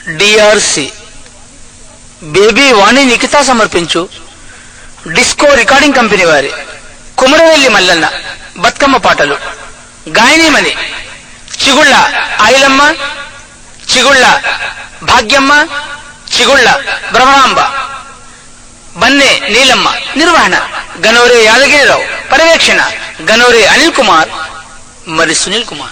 DRC baby వాణి నిఖిత సమర్పించు disco recording company వారి కుమరవెల్లి మల్లన్న బతుకమ్మ పాటలు గాయనీమణి చిగుళ్ళ ఐలమ్మ చిగుళ్ళ భాగ్యమ్మ చిగుళ్ళ బ్రహ్మాంబ బన్నె నీలమ్మ నిర్వహణ గనోరే యాదగిరిరావు పర్యవేక్షణ గనోరే అనిల్ కుమార్ మరి సునీల్ కుమార్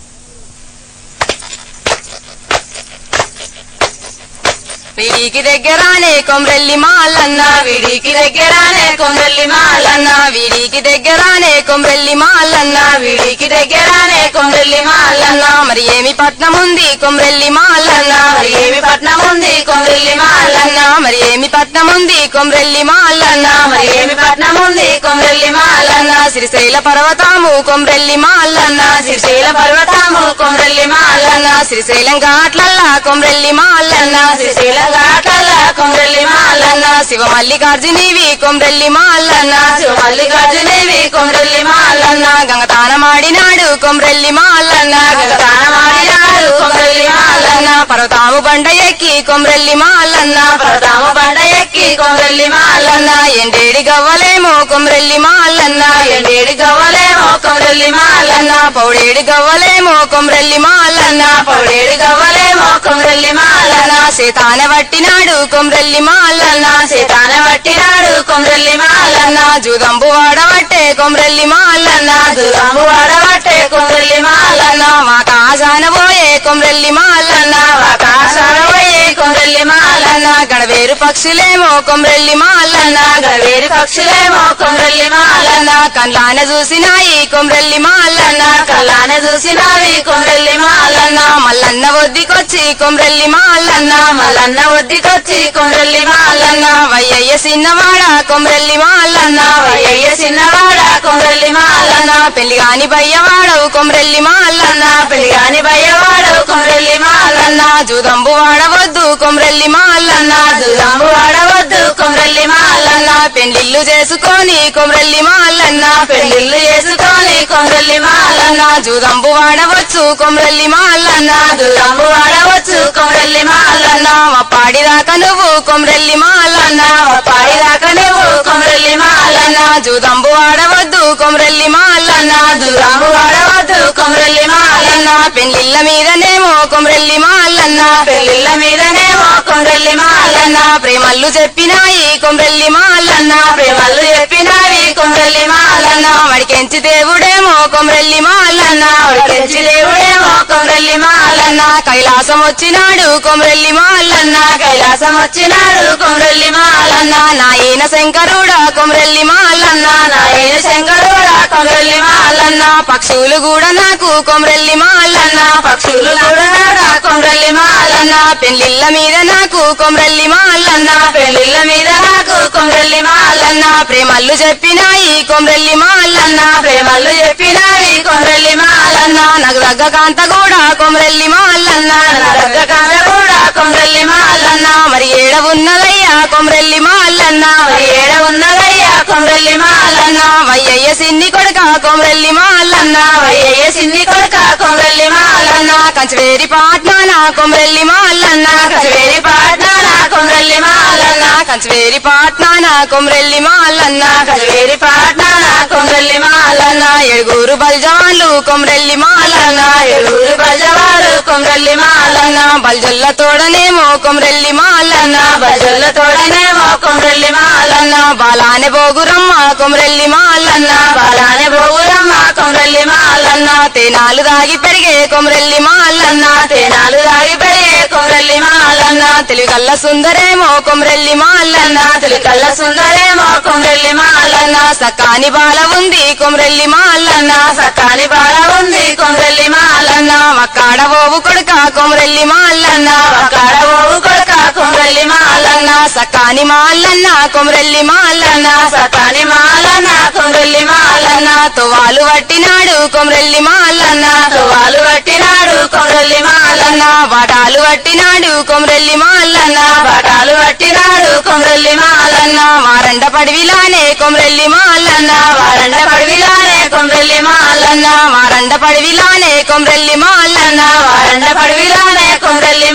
వీడికి దగ్గరానే కొమ్రెల్లి మాలన్న వీడికి దగ్గరానే కొమ్రెల్లి మాలన్న వీడికి దగ్గరానే కొమ్రెల్లి మాలన్న వీడికి దగ్గరానే కొమ్రెల్లి మాలన్న మరి ఏమి పట్నం ఉంది కొమ్రెల్లి మాలన్న మరి ఏమి పట్నం ఉంది కొమ్రెల్లి మాలన్న మరి ఏమి పట్నం ఉంది కొమ్రెల్లి మాలన్న మరి ఏమి పట్నం ఉంది కొమ్రెల్లి మాలన్న శ్రీశైల పర్వతము కొమ్రెల్లి మాలన్న శ్రీశైల పర్వతము కొమ్రెల్లి మాలన్న శ్రీశైలం ఘాట్లల్లా కొమ్రెల్లి మాలన్న శ్రీశైలం ఘాట్లల్లా కొమ్రెల్లి మాలన్న శివ మల్లికార్జునివి కొమ్రెల్లి మాలన్న శివ మల్లికార్జునివి కొమ్రెల్లి మాలన్న గంగతానమాడినాడు కొమ్రెల్లి మాలన్న గంగతానమాడినాడు కొమ్రెల్లి మాలన్న పర్వతాము బండ ఎక్కి కొమ్రెల్లి మాలన్న పర్వతాము బండ ఎక్కి కొమ్రెల్లి మాలన్న ఎండేడి గవ్వలేమో కొమ్రెల్లి మాలన్న ఎండేడి గవ్వలేమో కొమ్రెల్లి మాలన్న పౌడేడి గవ్వలేమో కొమ్రెల్లి మాలన్న పౌడేడి గవ్వలేమో కొమ్రెల్లి మాలన్న సీతాన వట్టినాడు కొమ్రెల్లి మాలన్న సీతాన వట్టినాడు కొమ్రెల్లి మాలన్న జూదంబు వాడవట్టే కొమ్రెల్లి మాలన్న జూదంబు వాడవట్టే కొమ్రెల్లి మాలన్న వాకాశాన పోయే కొమ్రెల్లి మాలన్న వాకాశాన పోయే కొమ్రెల్లి మాలన్న గడవేరు పక్షులేమో కొమ్రెల్లి మాలన్న గడవేరు పక్షులేమో కొమ్రెల్లి మాలన్న కళ్ళాన చూసినాయి కొమ్రెల్లి మాలన్న కళ్ళాన చూసినావి కొమ్రెల్లి మాలన్న మల్లన్న ఒద్దికొచ్చి కొమ్రెల్లి మాలన్న మల్లన్న ఒద్దికొచ్చి కొమ్రెల్లి మాలన్న వయ్యయ్య సిన్నవాడ కొమ్రెల్లి మాలన్న వయ్యయ్య సిన్నవాడ కొమ్రెల్లి మాలన్న పెళ్లి గాని బయ్యవాడవు కొమ్రెల్లి మాలన్న పెళ్లి గాని బయ్యవాడవు కొమ్రెల్లి మాలన్న జూదంబు వాడవద్దు కొమ్రెల్లి మాలన్న జూదంబు వాడవద్దు కొమ్రెల్లి మాలన్న పెళ్లిళ్ళు చేసుకొని కొమ్రెల్లి మాలన్న పెళ్లిళ్ళు చేసుకొని కొమ్రెల్లి మాలన్న జూదంబు వాడవచ్చు కొమ్రెల్లి మాలన్న జూదంబు వాడవచ్చు కొమ్రెల్లి మాలన్న పాడిదాకా నువ్వు కొమ్రెల్లి మాలన్న పాడిదాకా నువ్వు కొమ్రెల్లి మాలన్న జూదంబు వాడవద్దు కొమ్రెల్లి మాలన్న జూదంబు వాడవద్దు కొమ్రెల్లి మాలన్న పెళ్లిళ్ళ మీదనేమో కొమ్రెల్లి మాలన్న పెళ్లిళ్ళ మీదనేమో కొమ్రెల్లి మాలన్న ప్రేమల్లు చెప్పినాయి కొమ్రెల్లి మాలన్న ప్రేమల్లు చెప్పినాయి కొమ్రెల్లి మాలన్న వడికెంచి దేవుడేమో కొమ్రెల్లి మాలన్న వడికెంచి దేవుడేమో కొమ్రెల్లి మాలన్న కైలాసం వచ్చినాడు కొమ్రెల్లి మాలన్న కైలాసం వచ్చినాడు కొమ్రెల్లి మాలన్న నాయన శంకరుడా కొమ్రెల్లి మాలన్న నాయన శంకరుడా కొమ్రెల్లి మాలన్న పక్షులు కూడా నాకు కొమ్రెల్లి మాలన్న పక్షులు కూడా నాడా కొమ్రెల్లి మాలన్న పెళ్లిళ్ళ మీద నాకు కొమ్రెల్లి మాలన్న పెళ్లిళ్ళ మీద నాకు కొమ్రెల్లి మాలన్న ప్రేమల్లు చెప్పినాయి కొమ్రెల్లి మాలన్న ప్రేమల్లు చెప్పినాయి కొమ్రెల్లి మాలన్న నాకు దగ్గ కాంత కూడా కొమ్రెల్లి మాలన్న నా దగ్గ కాంత కూడా కొమ్రెల్లి మాలన్న మరి ఏడ ఉన్నదయ్యా కొమ్రెల్లి మాలన్న మరి ఏడ ఉన్నదయ్యా కొమ్రెల్లి మాలన్న వయ్యయ్య సిన్ని కొడుక కొమ్రెల్లి మాలన్న వయ్యయ్య సిన్ని కొడుక కొమ్రెల్లి మాలన్న కంచవేరి పాట్నాన కొమ్రెల్లి మాలన్న కంచవేరి పాట్నాన కొమ్రెల్లి మాలన్న కంచవేరి పాట్నాన కొమ్రెల్లి మాలన్న కంచవేరి పాట్నాన కొమ్రెల్లి మాలన్న ఏడుగురు బల్జవాన్లు కొమ్రెల్లి మాలన్న ఏడుగురు బల్జవారు కొమ్రెల్లి మాలన్న బల్జల్ల తోడనేమో కొమ్రెల్లి మాలన్న బల్జల్ల తోడనేమో కొమ్రెల్లి మాలన్న బాలానే బోగురమ్మ కొమ్రెల్లి మాలన్న బాలానే బోగురమ్మ కొమ్రెల్లి మాలన్న తేనాలు దాగి పెరిగే కొమ్రెల్లి మాలన్న తేనాలు దాగి పెరిగే కొమ్రెల్లి మాలన్న తెలుగల్ల సుందరేమో కొమ్రెల్లి మాలన్న తెలుగల్ల సుందరేమో కొమ్రెల్లి మాలన్న సకాని బాల ఉంది కొమ్రెల్లి మాలన్న సకాని బాల ఉంది కొమ్రెల్లి మాలన్న మక్కాడ ఓవు కొడుక కొమ్రెల్లి మాలన్న మక్కాడ ఓవు కొడుక కొమ్రెల్లి మాలన్న సకాని మాలన్న కొమ్రెల్లి మాలన్న సకాని మాలన్న కొమ్రెల్లి మాలన్న తువాలు పట్టినాడు కొమ్రెల్లి మాలన్న తువాలు పట్టినాడు కొమ్రెల్లి మాలన్న వాటాలు పట్టినాడు కొమ్రెల్లి మాలన్న వాటాలు పట్టినాడు కొమ్రెల్లి మాలన్న వారండ పడివిలానే కొమ్రెల్లి మాలన్న వారండ పడివిలానే కొమ్రెల్లి మాలన్న వారండ పడివిలానే కొమ్రెల్లి మాలన్న వారండ పడివిలానే కొమ్రెల్లి మాలన్న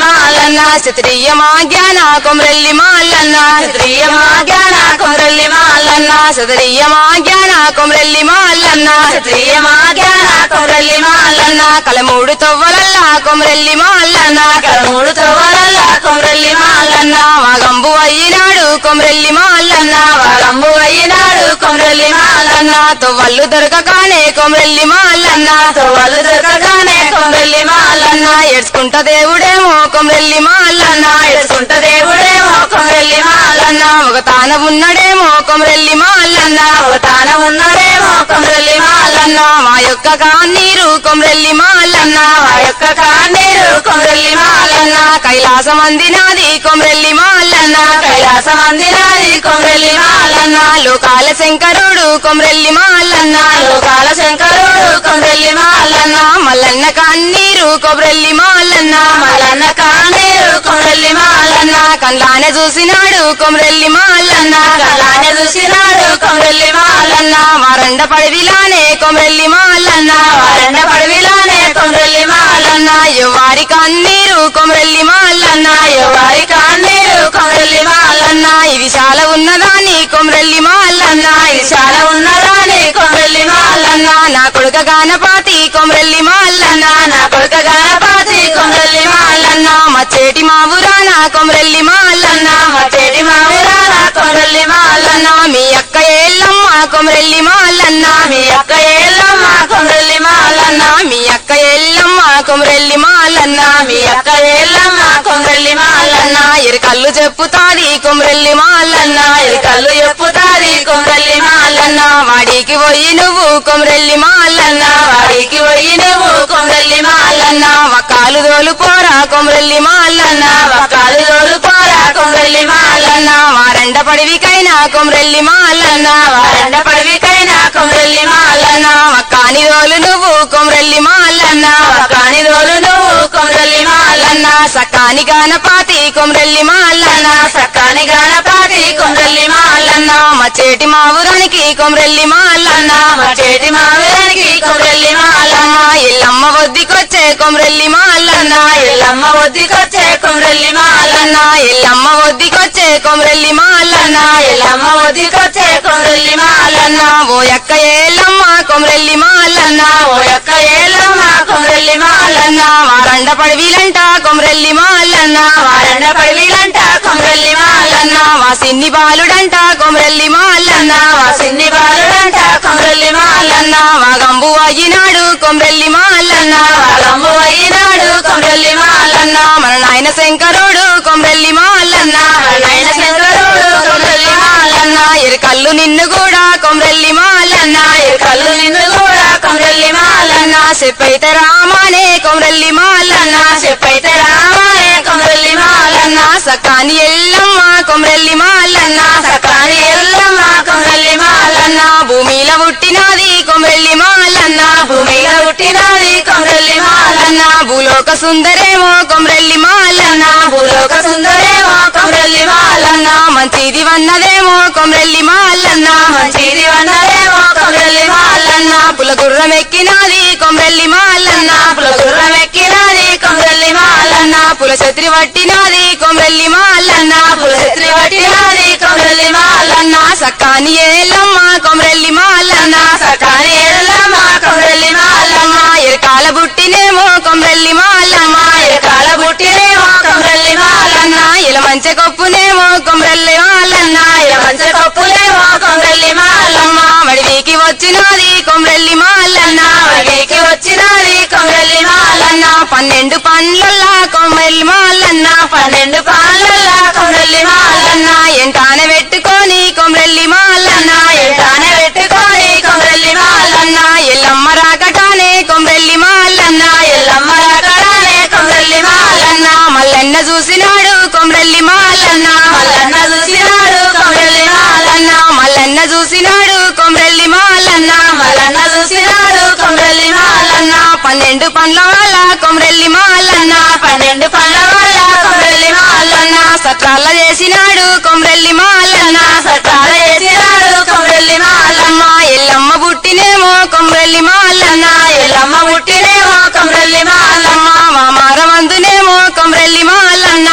మాలన్న క్షత్రియమా జ్ఞాన కొమరెల్లి మాలన్న క్షత్రియమా జ్ఞాన కొమరెల్లి మాలన్న క్షత్రియమా జ్ఞాన కొమరెల్లి మాలన్న క్షత్రియమా జ్ఞాన కొమరెల్లి మాలన్న కలమూడు తొవ్వలల్లా కొమరెల్లి మాలన్న కలమూడు తోవలల్ల కొమరెల్లి మాలన్న వాగంబు అయినాడు కొమరెల్లి మాలన్న వాగంబు అయినాడు కొమరెల్లి మాలన్న తొవ్వళ్ళు దొరకగానే కొమరెల్లి మాలన్న తోవలు దొరకగానే కొమరెల్లి మాలన్న ఏడ్చుకుంట దేవుడేమో కొమరెల్లి మాలన్న ఎడుకుంట దేవుడేమో కొమరెల్లి మాలన్న ఒక తాన ఉన్నడేమో కొమరెల్లి మాలన్న ఒక తాన ఉన్నాడేమో కొమరెల్లి మాలన్న మా యొక్క కాన్నీరు కొమరెల్లి మాలన్న మా యొక్క కాన్నీరు కొమరెల్లి మాలన్న కైలాసం అందినాది కొమరెల్లి మాలన్న కైలాసం అందినాది కొమరెల్లి మాలన్న లోకాల శంకరుడు కొమరెల్లి మాలన్న లోకాల శంకరుడు కొమరెల్లి మాలన్న మల్లన్న కన్నీరు కొమరెల్లి మాలన్న మలన్న కాన్నీరు కొమరెల్లి మాలన్న కండ్లానే చూసినాడు కొమరెల్లి మాలన్న కలానే చూసినాడు కొమరెల్లి మాలన్న వారండ పడవిలానే కొమరెల్లి మాలన్న వారండ పడవిలానే కొమరెల్లి మాలన్న వారి కన్నీరు కొమరెల్లి మాలన్న వారి కాన్నీరు కొమరెల్లి మాలన్న ఇది చాలా ఉన్నదాని కొమరెల్లి మాలన్న ఇది చాలా ఉన్నదాని కొమరెల్లి మాలన్న నా కొడుక గానపాతి కొమరెల్లి మాలన్న నా కొడుక గణపతి కొమరెల్లి మాలన్న మా చేటి మా ఊరాన కొమరెల్లి మాలన్న మా చెడి మామిరాల కొమరెల్లి మాలన్న మీ అక్క ఏళ్ళమ్మ కొమరెల్లి మాలన్న మీ అక్క ఏళ్ళమ్మ కొమరెల్లి మాలన్న మీ అక్క ఎల్లమ్మ కొమరెల్లి మాలన్న మీ అక్క ఏళ్ళమ్మ కొమరెల్లి మాలన్న ఎరు కళ్ళు చెప్పుతాది కొమరెల్లి మాలన్న ఇది కళ్ళు ఎప్పుతాది కొమరెల్లి మాలన్న వాడికి పోయి నువ్వు కొమరెల్లి మాలన్న వాడికి పోయి నువ్వు కొమరెల్లి మాలన్న వకాలు దోలు పోరా కొమరెల్లి మాలన్న వకాలు తోడు పోరా కొమరెల్లి మాలన్న వారండ పడివికైనా కొమరెల్లి మాలన్న వారండ పడవికైనా కొమరెల్లి మాలన్న వక్కాని దోలు నువ్వు కొమరెల్లి మాలన్న వకాని తోడు నువ్వు కొమరెల్లి మాలన్న సకాని గానపాతి కొమరెల్లి మాలన్న సక్కాని గణపతి కొమరెల్లి మాలన్న మా చేటి మా ఊరానికి కొమరెల్లి మాలన్న మా చేతి మామిరానికి కొమరెల్లి మాలన్న ఎల్లమ్మ వద్దికొచ్చే కొమరెల్లి మాలన్న ఎల్లమ్మ ఒద్దికొచ్చే కొమరెల్లి మాలన్న ఎల్లమ్మ వద్దికొచ్చే కొమరెల్లి మాలన్న ఎల్లమ్మ ఒద్దికొచ్చే కొమరెల్లి మాలన్న ఓ యొక్క ఏలమ్మ కొమరెల్లి మాలన్న ఓ యొక్క ఏళ్ళమ్మ కొమరెల్లి మాలన్న వారండ పడవిలంట కొమరెల్లి మాలన్న వారండ పడవిలంట కొమరెల్లి మాలన్న మా సిన్ని బాలుడంట కొమరెల్లి మాలన్న మా సిన్ని బాలుడంట కొమరెల్లి మాలన్న మా గంబు అయ్యినాడు కొమరెల్లి మాలన్న వాళ్ళమ్ము అయినాడు కొమరెల్లి మాలన్న మన నాయన శంకరుడు కొమరెల్లి మాలన్న నాయన చంద్రుడు కొమరెల్లి మాలన్న ఎరు కళ్ళు నిన్ను కూడా కొమరెల్లి మాలన్న ఈ కళ్ళు నిన్ను కూడా కొమరెల్లి మాలన్న చెప్పైతే రామానే కొమరెల్లి మాలన్న చెప్పైతే రామాయే కొమరెల్లి మాలన్న సకాని ఎల్లమ్మ కొమరెల్లి మాలన్న సకాని ఎల్లమ్మ కొమరెల్లి మాలన్న భూమిలో పుట్టినది కొమరెల్లి మాలన్న భూమిలో పుట్టినది కొమరెల్లి మాలన్న భూలోక సుందరేమో కొమరెల్లి మాలన్న భూలోక సుందరేమో కొమరెల్లి మాలన్న మంచిది వన్నదేమో కొమరెల్లి మాలన్న మంచిది వన్నదేమో కొమరెల్లి మాలన్న పులగుర్రం ఎక్కినది కొమరెల్లి మాలన్న గుర్రం ఎక్కినది కొమరెల్లి మాలన్న పుల ఛత్రి పట్టినది కొమరెల్లి మాలన్న పులసత్రి పట్టినది కొమరెల్లి మాలన్న సక్కాని ఏలమ్మ కొమరెల్లి మాలన్న సకాని ఎల్లమ్మ కొమరెల్లి మాలన్న ఎరకాల బుట్టినేమో కొమరెల్లి మాలమ్మ ఎరకాల పుట్టినేమో కొమరెల్లి మాలన్న ఇల మంచ కొప్పునేమో కొమరెల్లి మాలన్న ఇల మంచ కప్పులేమో కొమరెల్లి మాలమ్మ వడివికి వచ్చినది కొమరెల్లి మాలన్న వడికి వచ్చినది కొమరెల్లి మాలన్న పన్నెండు పండ్లల్లా కొమరెల్లి మాలన్న పన్నెండు పాలల్లా కొమరెల్లి మాలన్న ఎంటాన పెట్టుకొని కొమరెల్లి మాలన్న ఎంటాన పెట్టుకొని కొమరెల్లి మాలన్న ఎల్లమ్మ రాకటానే కొమరెల్లి మాలన్న ఎల్లమ్మ రాకడానే కొమరెల్లి మాలన్న మల్లన్న చూసినాడు కొమరెల్లి మాలన్న మల్లన్న చూసినాడు కొమరెల్లి మాలన్న మల్లన్న చూసినాడు కొమరెల్లి మాలన్న మల్లన్న చూసినాడు కొమరెల్లి మాలన్న పన్నెండు పండ్ల వాళ్ళ కొమరెల్లి మాలన్న పన్నెండు పళ్ళ వల్ల కొమరెల్లి మాలన్న సత్రాల చేసినాడు కొమరెల్లి మాలన్న సట్టాల చేసినాడు కొమరెల్లి మాలన్న ఎల్లమ్మ పుట్టినేమో కొమరెల్లి మాలన్న ఎల్లమ్మ పుట్టినేమో కొమరెల్లి మాలన్న మా మారమందునేమో కొమరెల్లి మాలన్న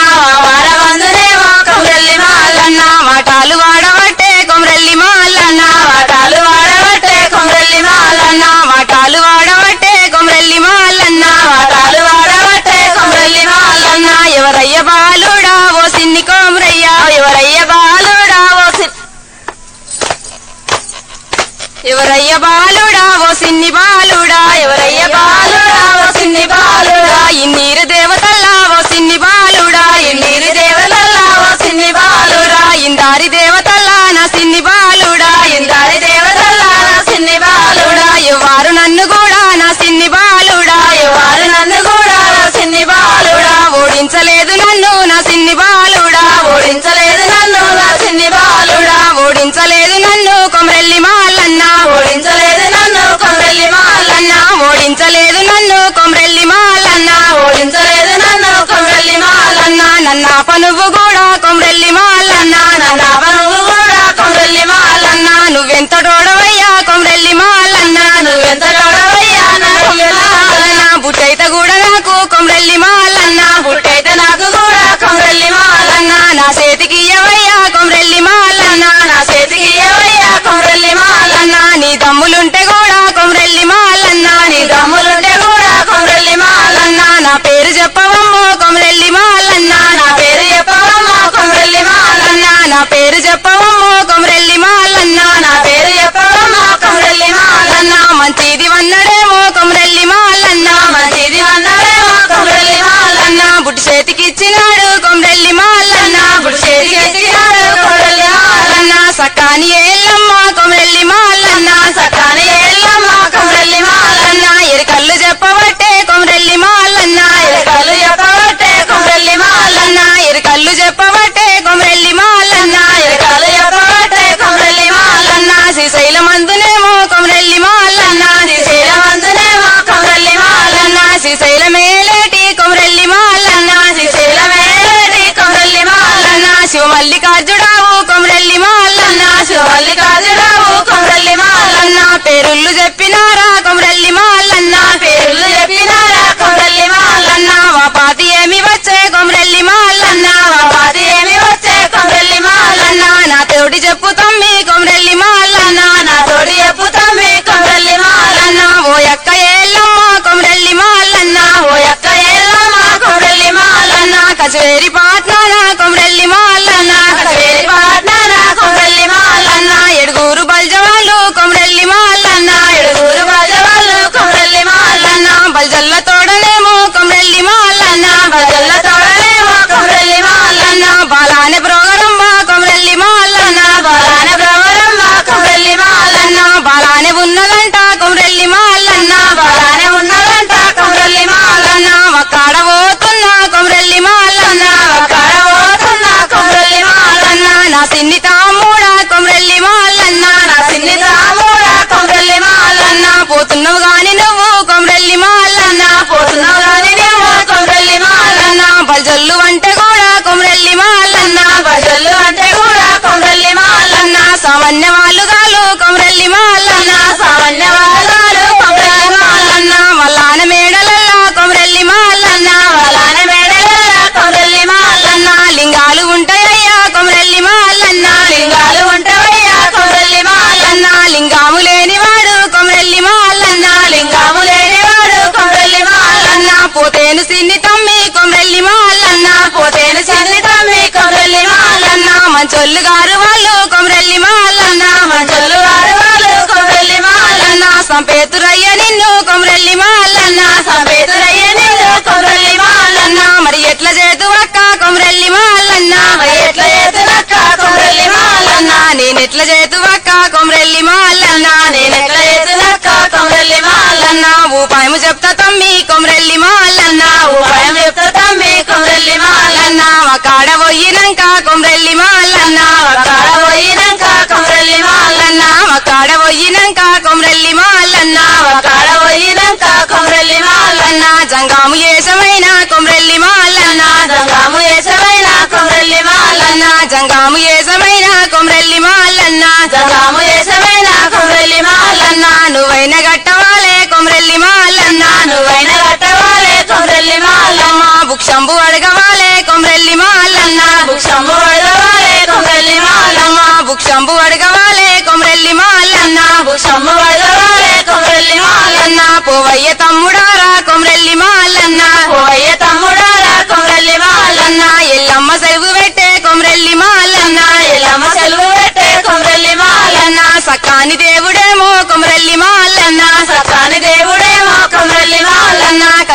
బాలుడా ఓ సిన్ని బాలుడా ఎవరయ్య బాలుడా ఓ సిన్ని బాలుడా ఇన్నీరు దేవతల్లా ఓ సిన్ని బాలుడా ఎన్నీరు దేవతల్లా ఓ సిన్ని బాలుడా ఇందారి దేవతల్లా నా సిన్ని బాలుడా ఇందారి దేవతల్లా నా సిన్ని బాలుడా ఎవ్వారు నన్ను కూడా నా సిన్ని బాలుడా వారు నన్ను కూడా నా సిన్ని బాలుడా ఓడించలేదు నన్ను నా సిన్ని బాలుడా ఓడించలేదు నన్ను నా సిన్ని బాలుడా ఓడించలేదు నన్ను కొమరెల్లి మాలన్న ఓడించలేదు నన్ను కొమ్రెల్లి మాలన్న ఓడించలేదు నన్ను కొమరెల్లి మాలన్న ఓడించలేదు నన్ను కొమ్రెల్లి మాలన్న అన్న నన్న పనువు కూడా కొమరెల్లి మాలన్న నన్న నువ్వు కూడా కొమ్రెల్లి మాలన్న అన్న నువ్వెంత డోడవయ్యా కొమరెల్లి మాలన్న నువ్వెంత గొడవయ్యా నా అన్న బుట్టైత కూడా నాకు కొమరెల్లి మాలన్న పుట్టైతే నాకు కూడా కొమ్రెల్లి మాలన్న అన్న నా చేతికి ఇయ్యవయ్యా కొమరెల్లి మాలన్న నా చేతికి ఏవయ్యా కొమ్రెల్లి మాలన్న అన్న నీ దమ్ములుంటే కూడా కొమరెల్లి మాలన్న నీ దమ్ములుంటే కూడా కొమ్రెల్లి మాలన్న అన్న నా పేరు చెప్పవమ్మో కొమరెల్లి మాలన్న నా పేరు చెప్పవమ్మా కొమ్రెల్లి మాలన్న అన్న నా పేరు చెప్పవమ్మో కొమరెల్లి మాలన్న నా పేరు చెప్పవమ్మా కొమ్రెల్లి మాలన్న అన్న మంచిది వన్నడేమో కొమరెల్లి మాలన్న మంచిది అన్నాడేమో కొమ్రెల్లి మాలన్న అన్న బుట్టి చేతికి ఇచ్చినాడు కొమరెల్లి మాలన్న ఇప్పుడు చేతి చేసినాడు కొమ్రెల్లి మాలన్న అన్న సకాని ఏళ్ళమ్మ కొమరెల్లి మాలన్న సకాని ఏళ్ళమ్మ కొమ్రెల్లి మాలన్న అన్న ఎరకల్లు చెప్పబట్టే కొమరెల్లి మాలన్న ఎరకలు చెప్పబట్టే కొమ్రెల్లి మాలన్న అన్న ఎరకల్లు చెప్పబట్టే కొమరెల్లి మాలన్న ఎరకలు చెప్పబట్టే కొమ్రెల్లి మాలన్న అన్న శ్రీశైలమందునేమో కొమరెల్లి మాలన్న శ్రీశైలవంతునేమో కొమ్రెల్లి మాలన్న అన్న శ్రీశైలమేలేటి కొమరెల్లి మాలన్న శ్రీశైలమేలేటి కొమ్రెల్లి మాలన్న అన్న శివమల్లికార్జుడావు కొమరెల్లి మాలన్న శివల్లికార్జురావు కొమ్రెల్లి మాలన్న అన్న పేరుళ్ళు చెప్పినారా కొమరెల్లి మాలన్న పేర్లు చెప్పినారా కొమ్రెల్లి మాలన్న అన్న వాపాతి ఏమి వచ్చే కొమరెల్లి మాలన్న పాది ఏమి వచ్చే కొమ్రెల్లి మాలన్న అన్న నా తోటి చెప్పు తమ్మి కొమరెల్లి మాలన్న నా తోడి చెప్పుతామి కొమ్రెల్లి మాలన్న అన్న ఓ యక్క ఏళ్ళమ్మ కొమరెల్లి మాలన్న ఓ యొక్క ఏళ్ళమ్మ కొమ్రెల్లి మాలన్న అన్న కచేరి పాట్నాన కొమరెల్లి మాలన్న కచేరి పాట్నాన కొమ్రెల్లి మాలన్న అన్న ఎడుగురు బల్జవాళ్ళు కొమరెల్లి మాలన్న ఏడుగురు బాజవాళ్ళు కొమ్రెల్లి మాలన్న అన్న బల్జల్ల తోడనేమో కొమరెల్లి మాలన్న బజల్ల తోడలేమో కొమ్రెల్లి మాలన్న అన్న బాలానే ప్రోగరమ్మ కొమరెల్లి మాలన్న బాలాన బ్రహ్మరమ్మ కొమ్రెల్లి మాలన్న అన్న బాలానే ఉన్నదంట కొమరెల్లి మాలన్న బాలానే ఉన్నదంట కొమ్రెల్లి మాలన్న అన్న ఒక్కాడ పోతున్నా కొమరెల్లి మాలన్న ఒక్కడ పోతున్న కొమ్రెల్లి మాలన్న అన్న నా సిన్ని తాముడా కొమరెల్లి మాలన్న నా సిన్ని తాముడ కొమ్రెల్లి మాలన్న అన్న పోతున్నావు గాని నువ్వు కొమరెల్లి మాలన్న పోతున్నావు గాని నువ్వు కొమ్రెల్లి మాలన్న అన్న బల్జల్లు అంటే కూడా కొమరెల్లి మాలన్న బజల్లు అంటే కూడా కొమ్రెల్లి మాలన్న అన్న సామాన్య వాళ్ళు గాలు కొమరెల్లి మాలన్న సామాన్య వాళ్ళాలు కొమ్రెల్లి మాలన్న అన్న మల్లాన మేడలల్లా కొమరెల్లి మాలన్న వాళ్ళాన మేడల కొమ్రెల్లి మాలన్న అన్న లింగాలు ఉంటాయ్యా కొమరెల్లి మాలన్న లింగాలు ఉంటవయ్యా కొమ్రెల్లి మాలన్న అన్న లింగాము లేనివాడు కొమరెల్లి మాలన్న లింగాము లేనివాడు కొమ్రెల్లి మాలన్న అన్న పోతేను సిన్ని తమ్మి కొమరెల్లి మాలన్న పోతేను చిన్ని తమ్మి కొమ్రెల్లి మాలన్న అన్న మంచోళ్ళు గారు వాళ్ళు కొమరెల్లి మాలన్న మంచొల్లు వారు వాళ్ళు కొమ్రెల్లి మాలన్న అన్న సంపేతురయ్య నిన్ను కొమరెల్లి మాలన్న సంపేతురయ్య నీళ్ళు కొమ్రెల్లి మాలన్న అన్న మరి ఎట్లా చేతు అక్క కొమరెల్లి మాలన్న మరి ఎట్లా చేతులక్క కొమ్రెల్లి మాలన్న అన్న నేనెట్లా చేతు అక్క కొమరెల్లి మాలన్న నేనెట్లా చేతులక్క కొమ్రెల్లి మాలన్న అన్న ఊపాయము చెప్తా తమ్మి కొమరెల్లి మాలన్న ఉపాయం చెప్తా తమ్మి కొమ్రెల్లి మాలన్న అన్న కాడ పోయినాక కొమరెల్లి మాలన్న కాడ పోయినాక కొమ్రెల్లి మాలన్న అన్న కాడ పోయినాక కొమరెల్లి మాలన్న కాడ పోయినాక కొమ్రెల్లి మాలన్న అన్న జంగాము ఏసమైన కొమరెల్లి మాలన్న దంగాము వేసవైన కొమ్రెల్లి మాలన్న అన్న జంగాము ఏసమైన కొమరెల్లి మాలన్న దంగాము వేసవైన కొమ్రెల్లి మాలన్న అన్న నువ్వైన గట్టవాలే కొమరెల్లి మాలన్న నువ్వైన కట్టవాలే కొమ్రెల్లి మాలన్న అమ్మ బుక్షంబు అడగవాలే కొమరెల్లి మాలన్న బుక్షము పడవాలే కొమ్రెల్లి మాలన్న అమ్మ బుక్షంబు అడగవాలే కొమరెల్లి మాలన్న బుక్షము పడవాలే కొమ్రెల్లి మాలన్న అన్న పోవయ్య తమ్ముడారా కొమరెల్లి మాలన్న పోయ్య తమ్ముడారా కొమ్రెల్లి మాలన్న అన్న ఎల్లమ్మ సెలవు పెట్టే కొమరెల్లి మాలన్న ఎల్లమ్మ సెలవు పెట్టే కొమ్రెల్లి మాలన్న అన్న సక్కాని దేవుడేమో కొమరెల్లి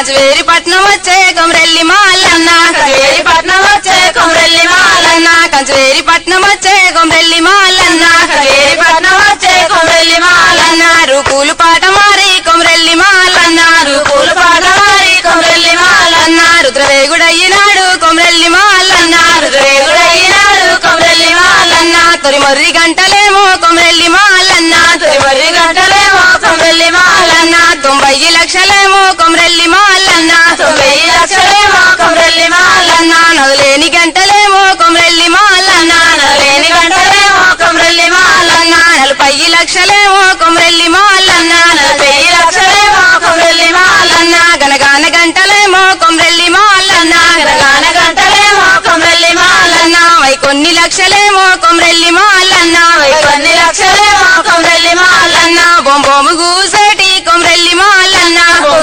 కజవేరి పట్నం వచ్చే కొమరెల్లి మాలన్న కచేరి పట్నం వచ్చే కొమరెల్లి మాలన్న కంచవేరి పట్నం వచ్చే కొమరెల్లి మాలన్న కచేరి పట్నం వచ్చే కొమరెల్లి మాలన్న మాలన్న రూపులు పాట మారి కొమరెల్లి మాలన్న పూలు పాట వారి కొమరెల్లి మాలన్న మాలన్న రుద్రవేగుడయ్యినాడు కొమరెల్లి మాలన్న రేగుడైనాడు కొమరెల్లి మాలన్న మాలన్న తొలి మొర్రి గంటలేమో కొమరెల్లి మాలన్న తొలివరి గంటలేమో కొమరెల్లి మాలన్న మాలన్న తొంభై లక్షలేమో కొమరెల్లి మాలన్న తొంభై లక్షలేమో కొమరెల్లి మాలన్న మాలన్న నదులేని గంటలేమో కొమరెల్లి మాలన్న నలేని గంటలేమో కొమరెల్లి మాలన్న మాలన్న నలభై లక్షలేమో కొమరెల్లి మాలన్న నలభై లక్షలేమో కొమరెల్లి మాలన్న మాలన్న గనగాన గంటలేమో కొమరెల్లి మాలన్న గాన గంటలేమో కొమరెల్లి మాలన్న మాలన్న వై కొన్ని లక్షలేమో కొమరెల్లి మాలన్న కొన్ని లక్షలేమో కొమరెల్లి మాలన్న మాలన్న బొంబొము గూసేటి కొమరెల్లి మాలన్న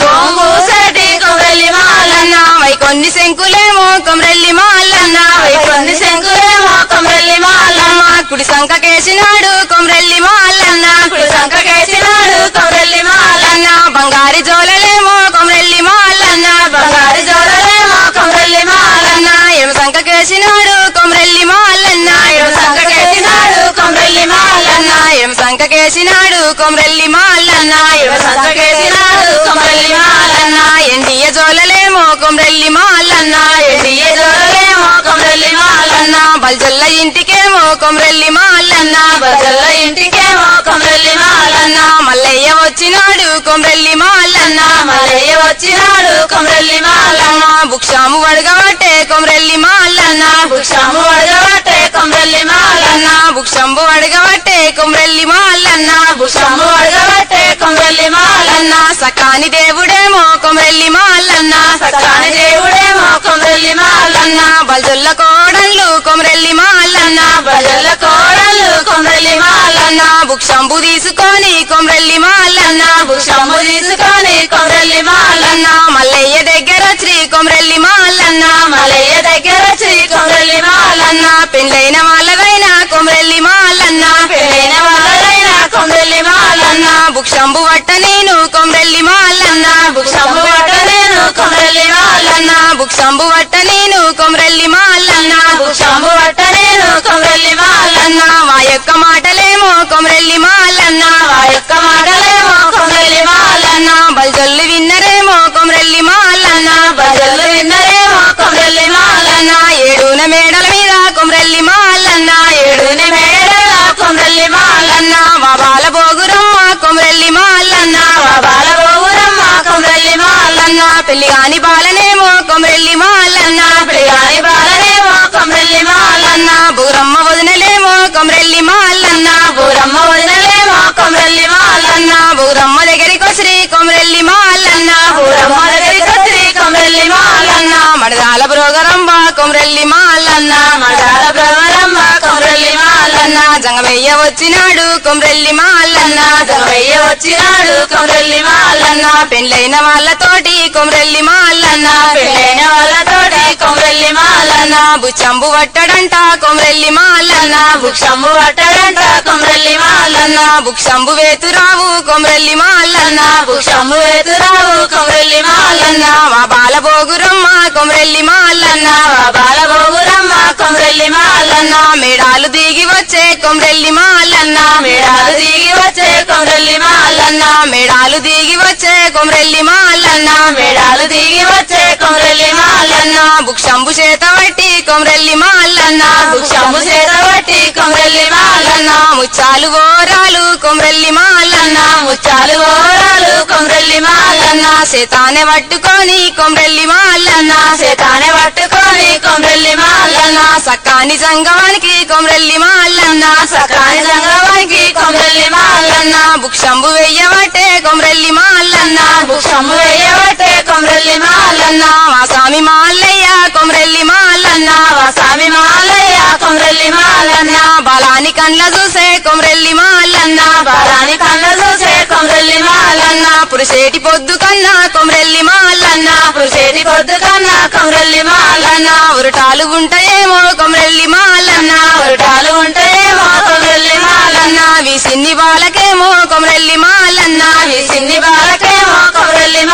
గోంగూసటి కొమరెల్లి మాలన్న మాలన్న వై కొన్ని శంకులేమో కొమరెల్లి మాలన్న కొన్ని శంకులేమో కొమరెల్లి మాలన్న మాలన్న కుడి సంకకేసినాడు కొమరెల్లి మాలన్న ఇప్పుడు సంకకేసినాడు కొమరెల్లి మాలన్న మాలన్న బంగారి జోలలేమో కొమరెల్లి మాలన్న బంగారు జోడలేమో కొమరెల్లి మాలన్న మాలన్న ఎం సంకకేసినాడు కొమరెల్లి మాలన్న ఇప్పుడు సంకకేసినాడు కొమరెల్లి మాలన్న మాలన్న ఎం సంకకేసినాడు కొమరెల్లి మాలన్న ఇప్పుడు సంకకేసినాడు కొమరెల్లి మాలన్న ఎండియ జోలలేమో కొమరెల్లి మాలన్న ఎడియ జోడలేమో కొమరెల్లి మాలన్న మాలన్న బల్జల్ల ఇంటికేమో కొమరెల్లి మాలన్న బజల్ల ఇంటికేమో కొమరెల్లి మాలన్న మాలన్న మల్లయ్య వచ్చినాడు కొమరెల్లి మాలన్న మలయ్య వచ్చినాడు కొమరెల్లి మాలన్న మాలన్న బుక్షాము వడగబట్టే కొమరెల్లి మాలన్న భుక్షము వడగబట్టే కొమరెల్లి మాలన్న మాలన్న బుక్షంబు వడగబట్టే కొమరెల్లి మాలన్న భుక్షము వడగబట్టే కొమరెల్లి మాలన్న మాలన్న సకాని దేవుడేమో కొమరెల్లి మాలన్న సకాని దేవుడేమో కొమరెల్లి మాలన్న మాలన్న బల్జొల్ల కోడళ్ళు కొమరెల్లి మాలన్న బజల్ల కోడలు కొమరెల్లి మాలన్న మాలన్న బుక్షంబు తీసుకొని కొమరెల్లి మాలన్న భుక్షము తీసుకొని కొమరెల్లి మాలన్న మాలన్న మల్లయ్య దగ్గర శ్రీ కొమరెల్లి మాలన్న మలయ్య దగ్గర శ్రీ కొమరెల్లి మాలన్న మాలన్న పెండ్లైన వాళ్ళదైన కొమరెల్లి మాలన్న పెళ్ళైన వాళ్ళైన కొమరెల్లి మాలన్న మాలన్న బుక్షంబు వట్ట నేను కొమరెల్లి మాలన్న భుక్షము వట్ట నేను కొమరెల్లి మాలన్న మాలన్న బుక్షంబు వట్ట నేను కొమరెల్లి మాలన్న భుక్షము వట్ట నేను కొమరెల్లి మాలన్న మాలన్న మా యొక్క మాటలేమో కొమరెల్లి మాలన్న ఆ యొక్క మాటలేమో కొమరెల్లి మాలన్న మాలన్న బల్జొల్లు విన్నరేమో కొమరెల్లి మాలన్న బజల్లు విన్నరేమో కొమరెల్లి మాలన్న మాలన్న ఏడున మేడల మీద కొమరెల్లి మాలన్న ఏడుని మేడల కొమరెల్లి మాలన్న మాలన్న మా బాల బోగురమ్మ కొమరెల్లి మాలన్న బాలబోగురమ్మ కొమరెల్లి మాలన్న మాలన్న పెళ్లి కాని బాలనేమో కొమరెల్లి మాలన్న ప్రియాని బాలనేమో కొమరెల్లి మాలన్న మాలన్న బూరమ్మ వదినలేమో కొమరెల్లి మాలన్న బూరమ్మ వదినలేమో కొమరెల్లి మాలన్న మాలన్న బూరమ్మ దగ్గరికి శ్రీ కొమరెల్లి మాలన్న బూరమ్మ దగ్గరికి శ్రీ కొమరెల్లి మాలన్న మాలన్న మడదాల బ్రోగరమ్మ కొమరెల్లి మాలన్న మడాల బ్రహ్మరమ్మ కొమరెల్లి మాలన్న మాలన్న జంగమయ్య వచ్చినాడు కొమరెల్లి మాలన్న దవయ్య వచ్చినాడు కొమరెల్లి మాలన్న మాలన్న పెండ్లైన వాళ్ళతోటి కొమరెల్లి మాలన్న పెళ్ళైన వాళ్ళతోటి కొమరెల్లి మాలన్న మాలన్న బుచ్చంబు వట్టడంట కొమరెల్లి మాలన్న భుక్షము పట్టడంట కొమరెల్లి మాలన్న మాలన్న బుక్షంబు వేతురావు కొమరెల్లి మాలన్న భుక్షము వేతురావు కొమరెల్లి మాలన్న మాలన్న మా బాల బోగురమ్మ కొమరెల్లి మాలన్న బాలబోగురమ్మ కొమరెల్లి మాలన్న మాలన్న మేడాలు దిగి వచ్చే కొమరెల్లి మాలన్న మేడాలు దిగి వచ్చే కొమరెల్లి మాలన్న మాలన్న మేడాలు దిగి వచ్చే కొమరెల్లి మాలన్న మేడాలు దిగి వచ్చే కొమరెల్లి మాలన్న మాలన్న బుక్షంబు చేత పట్టి కొమరెల్లి మాలన్న భుక్షము చేతబట్టి కొమరెల్లి మాలన్న మాలన్న ముచ్చాలు ఓరాలు కొమరెల్లి మాలన్న ముచ్చాలు ఓరాలు కొమరెల్లి మాలన్న మాలన్న సేతానే పట్టుకొని కొమరెల్లి మాలన్న చేతానే పట్టుకొని కొమరెల్లి మాలన్న మాలన్న సక్కాని జంగవానికి కొమరెల్లి మాలన్న సకాని సంగమానికి కొమరెల్లి మాలన్న మాలన్న బుక్షంబు వెయ్యబట్టే కొమరెల్లి మాలన్న భుక్షము వేయబట్టే కొమరెల్లి మాలన్న మాలన్న మా స్వామి మాల్లయ్య కొమరెల్లి మాలన్న స్వామి మాలయ్య కొమరెల్లి మాలన్న మాలన్న బలాని కండ్ల చూసే కొమరెల్లి మాలన్న బాలాని కళ్ళ చూసే కొమరెల్లి మాలన్న మాలన్న పురుషేటి పొద్దు కన్నా కొమరెల్లి మాలన్న పురుషేటి పొద్దు కన్నా కొమరెల్లి మాలన్న మాలన్న ఉరటాలు ఉంటాయేమో కొమరెల్లి మాలన్న ఉరటాలు ఉంటాయేమో కొమరెల్లి మాలన్న మాలన్న వీసిన్ని బాలకేమో కొమరెల్లి మాలన్న ఈ సిన్ని బాలకేమో కొమరెల్లి మాలన్న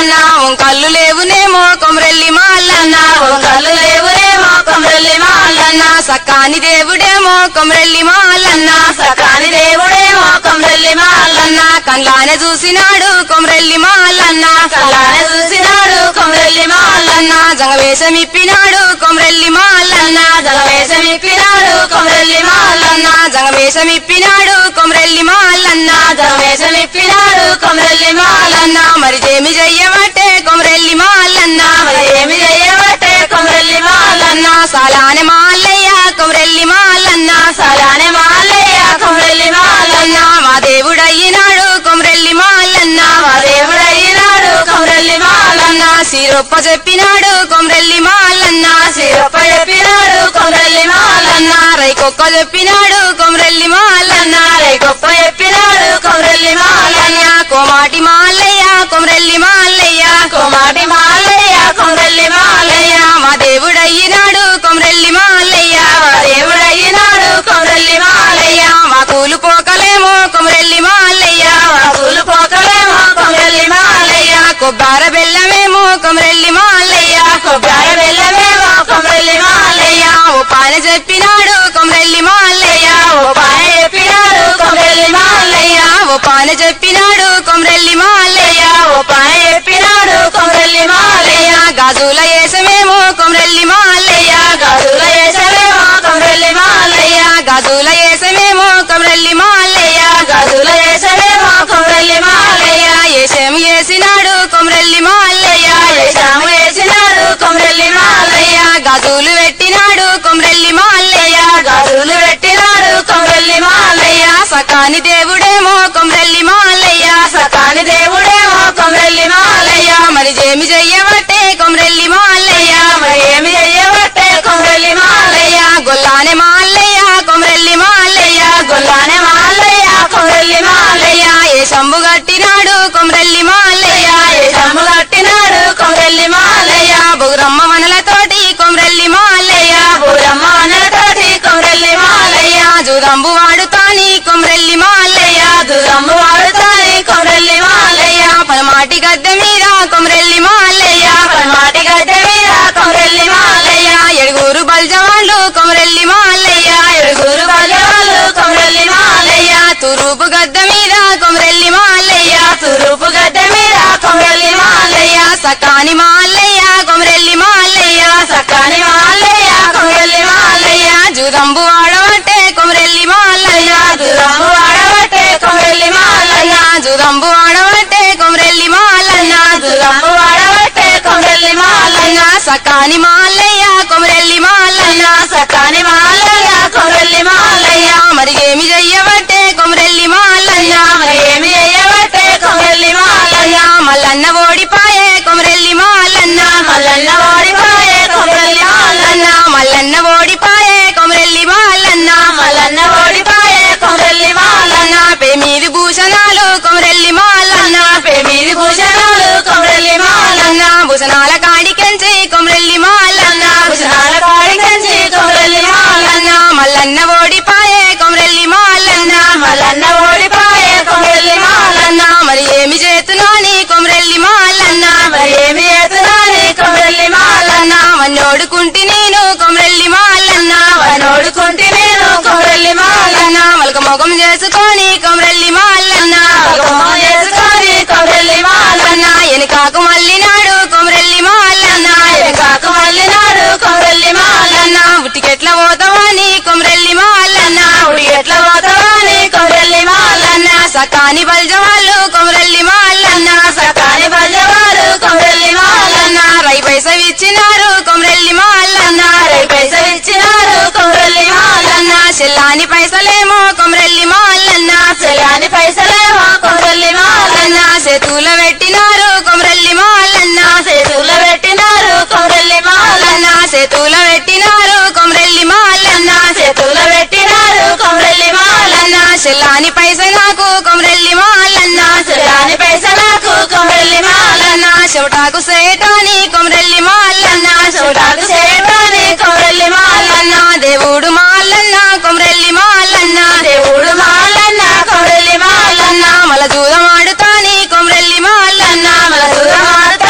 మాలన్న కళ్ళు లేవునేమో కొమరెల్లి మాలన్న కళ్ళు లేవునేమో కొమరెల్లి మాలన్న సకాని దేవుడేమో కొమరెల్లి మాలన్న సకాని దేవుడేమో కొమరెల్లి మాలన్న కండ్లానే చూసినాడు కొమరెల్లి మాలన్న కళ్ళానే చూసినాడు కొమరెల్లి మాలన్న జంగవేషం ఇప్పినాడు కొమరెల్లి మాలన్న జలవేషం ఇప్పినాడు కొమరెల్లి మాలన్న జంగవేషం ఇప్పినాడు కొమరెల్లి మాలన్న జలవేషం ఇప్పినాడు కొమరెల్లి మాలన్న మరి జేమి చెయ్యబట్టే కొమరెల్లి మాలన్న మరి ఏమి చేయబట్టే కొమరెల్లి మాలన్న సాలానే మాల్లయ్య కొమరెల్లి మాలన్న సలానే మాలయ్య కొమరెల్లి మాలన్న మా దేవుడయ్యినాడు కొమరెల్లి మాలన్న మా దేవుడయ్యినాడు కొమరెల్లి మాలన్న సిరొప్ప చెప్పినాడు కొమరెల్లి మాలన్న సిరప్ప చెప్పినాడు కొమరెల్లి మాలన్న రైకొక్క చెప్పినాడు కొమరెల్లి మాలన్న రే గొప్ప చెప్పినాడు కొమరెల్లి మాలన్న కోమాటి మాల్లయ్య కొమరెల్లి మాల్లయ్య కోమాటి మాలయ్య కొమరెల్లి మాలయ్య మా దేవుడయ్యినాడు కొమరెల్లి మాల్లయ్య మా దేవుడయ్యినాడు కొమరెల్లి మాలయ్య మా కూలు పోకలేమో కొమరెల్లి మాల్లయ్య మా పూలు పోకలేమో కొమరెల్లి మాలయ్య కొబ్బార బెల్లమేమో కొమరెల్లి మాల్లయ్య కొబ్బరి వెళ్ళమేమో కొమరెల్లి మాలయ్య ఓ పాన చెప్పినాడు కొమరెల్లి మాల్లయ్య ఓ పాయ చెప్పినాడు కొమరెల్లి మాలయ్య ఓ పాన చెప్పినాడు కొమరెల్లి మాల్లయ్య ఓ పాయ చెప్పినాడు కొమరెల్లి మాలయ్య గాజుల ఏసమేమో కొమరెల్లి మాల్లయ్య గదుల వేసమేమో కొమరెల్లి మాలయ్య గాజుల ఏసమేమో కొమరెల్లి మాల్లయ్య గదుల వేసమేమో కొమరెల్లి మాలయ్య ఏషం వేసినాడు కొమరెల్లి మాల్లయ్య వేషాము వేసినాడు కొమరెల్లి మాలయ్య గాజులు పెట్టినాడు కొమరెల్లి మాల్లయ్య గదులు పెట్టినాడు కొమరెల్లి మాలయ్య సకాని దేవుడేమో కొమరెల్లి మాల్లయ్య సకాని దేవుడేమో కొమరెల్లి మాలయ్య మరి జేమి చెయ్యబట్టే కొమరెల్లి మాల్లయ్య మరి ఏమి చెయ్యబట్టే కొమరెల్లి మాలయ్య గొల్లానే మాల్లయ్య కొమరెల్లి మాల్లయ్య గొల్లానే మాలయ్య కొమరెల్లి మాలయ్య ఏ శంభు కట్టినాడు కొమరెల్లి మాల్లయ్య ఏ సమ్ము కట్టినాడు కొమరెల్లి మాలయ్య బొగురమ్మ మనలతోటి కొమరెల్లి మాల్లయ్య బూరమ్మ అనతోటి కొమరెల్లి మాలయ్య జుదంబు వాడుతాని కొమరెల్లి మాల్లయ్య దురమ్ము వాడుతాని కొమరెల్లి మాలయ్య పలమాటి గద్దె మీద కొమరెల్లి మాల్లయ్య పల్మాటి గడ్డ మీద కొమరెల్లి మాలయ్య ఎడుగురు బల్జవాళ్ళు కొమరెల్లి మాల్లయ్య ఎడుగురు బలవాళ్ళు కొమరెల్లి మాలయ్య తురూపు గద్దె మీద కొమరెల్లి మాల్లయ్య తురుపు గడ్డ మీద కొమరెల్లి మాలయ్య సకాని మాల్లయ్య కొమరెల్లి మాల్లయ్య సకాని మాలయ్య కొమరెల్లి మాలయ్య జుదంబు వాడబట్టే కొమరెల్లి మాల్లయ్య దురమ్ము వాడబట్టే కొమరెల్లి మాలయ్య జుదంబు వాడబట్టే కొమరెల్లి మాల్లయ్య దురమ్ము వాడబట్టే కొమరెల్లి మాలయ్య సకాని మాల్లయ్య కొమరెల్లి మాల్లయ్య సకాని మాలయ్య కొమరెల్లి మాలయ్య మరి ఏమి చెయ్యబట్టే కొమరెల్లి మాల్లయ్య మరి ఏమి చెయ్యబట్టే కొమరెల్లి మాలయ్య మల్లన్న ఓడిపాయే కొమరెల్లి మాల్లన్న మల్లన్న ఓడిపోయే కొమరెల్లి మాలన్న మల్లన్న ఓడిపాయే కొమరెల్లి మాల్లన్న మల్లన్న ఓడిపోయే కొమరెల్లి మాలన్న పే మీది భూషణాలు కొమరెల్లి మాల్లన్న పే మీది భూషణాలు కొమరెల్లి మాలన్న భూషణాల కాడికెంచి కొమరెల్లి మాల్లన్న భూషణాల కాడికంచి కొమరెల్లి మాలన్న మల్లన్న ఓడిపాయే కొమరెల్లి మాల్లన్న మల్లన్న ఓడిపోయే కొమరెల్లి మాలన్న మరి ఏమి చేతులోని కొమరెల్లి మాల్లన్న మరి ఏమి చేస్తున్నాని కొమరెల్లి మాలన్న వన్నోడుకుంటి నేను కొమరెల్లి మాల్లన్న వనోడుకుంటే నేను కొమరెల్లి మాలన్న మలక మొగం చేసుకొని కొమరెల్లి మాల్లన్న భగమో చేసుకొని కొమరెల్లి మాలన్న ఎనకాకు మల్లినాడు కొమరెల్లి మాల్లన్న కాకు మల్లినాడు కొమరెల్లి మాలన్న ఉటికెట్ల పోతావని కొమరెల్లి మాల్లన్న ఉడి ఎట్లా పోతావని కొమరెల్లి మాలన్న సకాని బల్జవాళ్ళు కొమరెల్లి మాల్లన్న సకాని బజవారు కొమరెల్లి మాలన్న రై పైస ఇచ్చినారు కొమరెల్లి మాల్లన్న రై పైసలు ఇచ్చినారు కొమరెల్లి మాలన్న చెల్లాని పైసలేమో కొమరెల్లి మాల్లన్న చెలాని పైసలేమో కొమరెల్లి మాలన్న చేతుల పెట్టినారు కొమరెల్లి మాల్లన్న చేతుల్లో పెట్టినారు కొమరెల్లి మాలన్న చేతుల పెట్టినారు కొమరెల్లి మాల్లన్న చేతుల్లో పెట్టినారు కొమరెల్లి మాలన్న చెల్లాని పైస నాకు కొమరెల్లి మాల్లన్న చెలాని పైసలకు కొమరెల్లి మాలన్న చెవటాకు సేటాని కొమరెల్లి మాల్లన్న చూడాకు చేయటాని కొమరెల్లి మాలన్న దేవుడు మాల్లన్న కొమరెల్లి మాల్లన్న దేవుడు మాలన్న కొమరెల్లి మాలన్న మల జూదమాడుతాని కొమరెల్లి మాల్లన్న మన దూరమాడతాని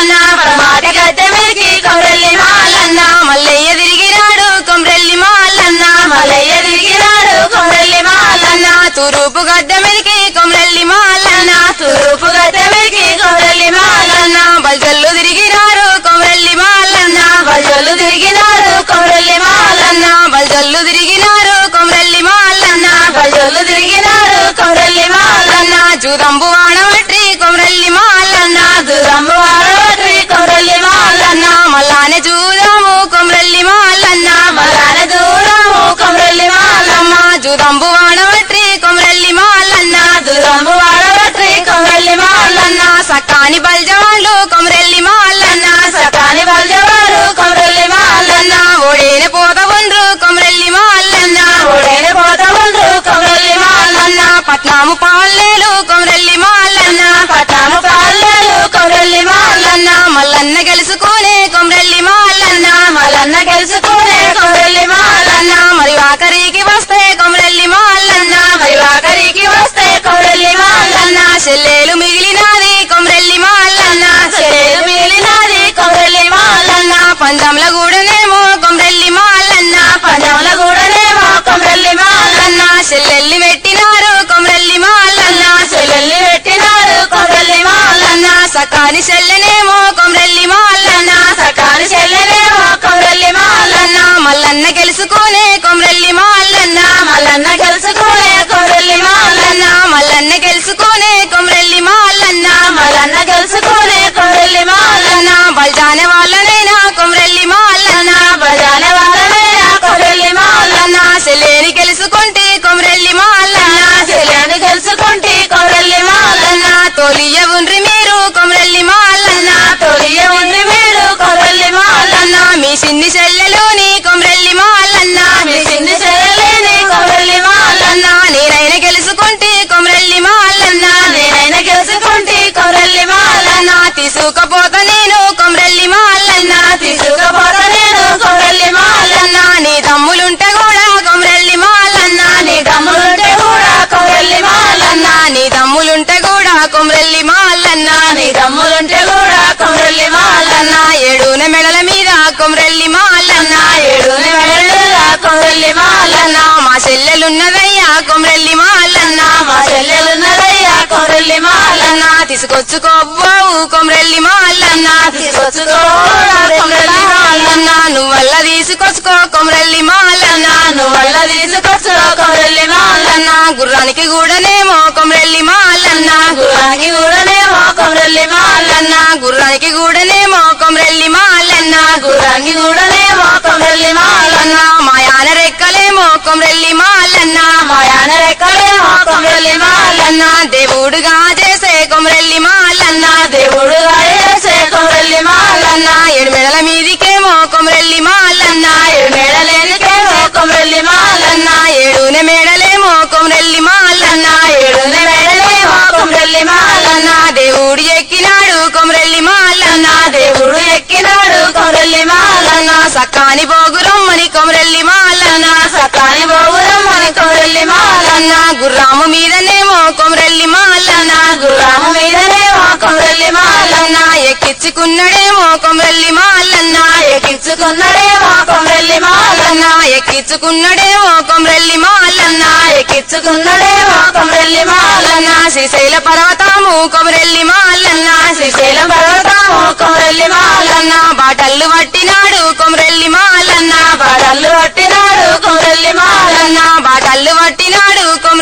మాలన్న పరమాటి గద్దె మీదకి కొమరెల్లి మాలన్న మల్లయ్య తిరిగినాడు కొమ్రెల్లి మాలన్న మలయ్య తిరిగినాడు కొమరెల్లి మాలన్న తూరూపు గడ్డ మీదకి కొమ్రెల్లి మాలన్న తూర్పు గద్దె మీదకి కొమరెల్లి మాలన్న బల్జల్లు తిరిగినారు కొమ్రెల్లి మాలన్న బజలు తిరిగినాడు కొమరెల్లి మాలన్న బల్జల్లు తిరిగినారు కొమ్రెల్లి మాలన్న బజలు తిరిగినాడు కొమరెల్లి మాలన్న జూదంబు వాడవట్రి కొమ్రెల్లి మాలన్న దురమ్ము వాడవట్రి కొమరెల్లి మాలన్న మల్లానే చూదాము కొమ్రెల్లి మాలన్న మలాన దూరము కొమరెల్లి మాలన్న జూదంబు వాడవట్రి కొమ్రెల్లి మాలన్న దురమ్ము వాడవట్రి కొమరెల్లి మాలన్న సకాని బల్జవాళ్ళు కొమ్రెల్లి మాలన్న సకాని బల్జవారు కొమరెల్లి మాలన్న ఓడేన పోత ఉండ్రు కొమ్రెల్లి మాలన్న ఓడైన పోత ఉండ్రు కొమరెల్లి మాలన్న పట్నాము పాలేలు కొమ్రెల్లి మాలన్న పట్టాము పాలేరు కొమరెల్లి మాలన్న మల్లన్న గెలుసుకునే కొమ్రెల్లి మాలన్న మలన్న గెలుచుకునే కొమరెల్లి మాలన్న మరి ఆఖరికి వస్తే కొమ్రెల్లి మాలన్న మరి ఆఖరికి వస్తే కొమరెల్లి మాలన్న చెల్లెలు మిగిలినది కొమ్రెల్లి మాలన్న చెల్లెలు మిగిలినది కొమరెల్లి మాలన్న పంజంల కూడానేమో కొమ్రెల్లి మాలన్న పంజముల కూడానేమో కొమరెల్లి మాలన్న చెల్లెల్లి పెట్టినారు కొమ్రెల్లి మాలన్న చెల్లెల్ని పెట్టినాడు కొమరెల్లి మాలన్న సకాని చెల్లెనేమో కొమ్రెల్లి మాలన్న సకాని చెల్లెనేమో కొమరెల్లి మాలన్న మల్లన్న గెలుసుకునే కొమ్రెల్లి మాలన్న మల్లన్న గెలుచుకునే కొమరెల్లి మాలన్న మల్లన్న గెలుసుకునే కొమ్రెల్లి మాలన్న మల్లన్న గెలుచుకునే కొమరెల్లి మాలన్న బల్జానే వాళ్ళనైనా కొమ్రెల్లి మాలన్న బజానే వాళ్ళనైనా కొమరెల్లి మాలన్న చెల్లేని గెలుసుకుంటే కొమ్రెల్లి మాలన్న చెల్లెని గెలుచుకుంటే కొమరెల్లి మాలన్న తోలియ ఉండ్రి మీరు కొమ్రెల్లి మాలన్న తొలియ ఉంది మీరు కొమరెల్లి మాలన్న మీ సిన్ని చెల్లెలుని కొమ్రెల్లి మాలన్న మీ చిన్ని చెల్లెలేని కొమరెల్లి మాలన్న నేనైనా గెలుసుకుంటే కొమ్రెల్లి మాలన్న నేనైనా గెలుచుకుంటే కొమరెల్లి మాలన్న తీసుకపోత నేను కొమ్రెల్లి మాలన్న తీసుకుపోత నేను కొమరెల్లి మాలన్న నీ తమ్ములుంటే కూడా కొమ్రెల్లి మాలన్న నీ తమ్ముడుంటే కూడా కొమరెల్లి మాలన్న నీ తమ్ములుంటే కూడా కొమ్రెల్లి మాలన్న నీ తమ్ముడుంటే కూడా కొమరెల్లి మాలన్న ఏడున మెడల మీద కొమ్రెల్లి మాలన్న ఏడుని వెళ్ళుగా కొమరెల్లి మాలన్న మా చెల్లెలున్నదయ్యా కొమ్రెల్లి మాలన్న మా చెల్లెలున్నదయ్యా కొమరెల్లి మాలన్న తీసుకొచ్చుకోబోవు కొమ్రెల్లి మాలన్న తీసుకొచ్చుకోరా కొమరెల్లి మాలన్న నువ్వల్ల తీసుకొచ్చుకో కొమ్రెల్లి మాలన్న నువ్వల్ల తీసుకొచ్చు కొమరెల్లి మాలన్న గుర్రానికి కూడానేమో కొమ్రెల్లి మాలన్న గురానికి కూడానేమో కొమరెల్లి మాలన్న గుర్రానికి కూడానేమో కొమ్రెల్లి మాలన్న గురానికి కూడానేమో కొమరెల్లి మాలన్న మాయాన రెక్కలేమో కొమ్రెల్లి మాలన్న మాయాన రెక్కలేమో కొమరెల్లి మాలన్న దేవుడుగా చేసే కొమ్రెల్లి మాలన్న దేవుడు చేసే కొమరెల్లి మాలన్న ఎడుమెడల మీదికేమో కొమ్రెల్లి మాలన్న మేడలేనికేమో కొమరెల్లి మాలన్న ఏడున మేడలేమో కొమ్రెల్లి మాలన్న ఏడున మేడలేమో కొమరెల్లి మాలన్న దేవుడు ఎక్కినాడు కొమ్రెల్లి మాలన్న దేవుడు ఎక్కినాడు కొమరెల్లి మాలన్న సక్కాని పోగురమ్మని కొమ్రెల్లి మాలన్న సకాని బోగురమ్మని కొమరెల్లి మాలన్న గుర్రాము మీదనేమో కొమ్రెల్లి మాలన్న గుర్రాము మీదనేమో కొమరెల్లి మాలన్న ఎక్కించుకున్నాడేమో కొమ్రెల్లి మాలన్న ఎక్కించుకున్నాడేమో కొమరెల్లి మాలన్న ఎక్కించుకున్నాడేమో కొమ్రెల్లి మాలన్న ఎక్కించుకున్నాడేమో కొమరెల్లి మాలన్న శ్రీశైల పర్వతము కొమ్రెల్లి మాలన్న శ్రీశైలం పర్వతము కొమరెల్లి మాలన్న బాటల్లు పట్టినాడు కొమ్రెల్లి మాలన్న బాడల్లు పట్టినాడు కొమరెల్లి మాలన్న బాటల్లు పట్టినాడు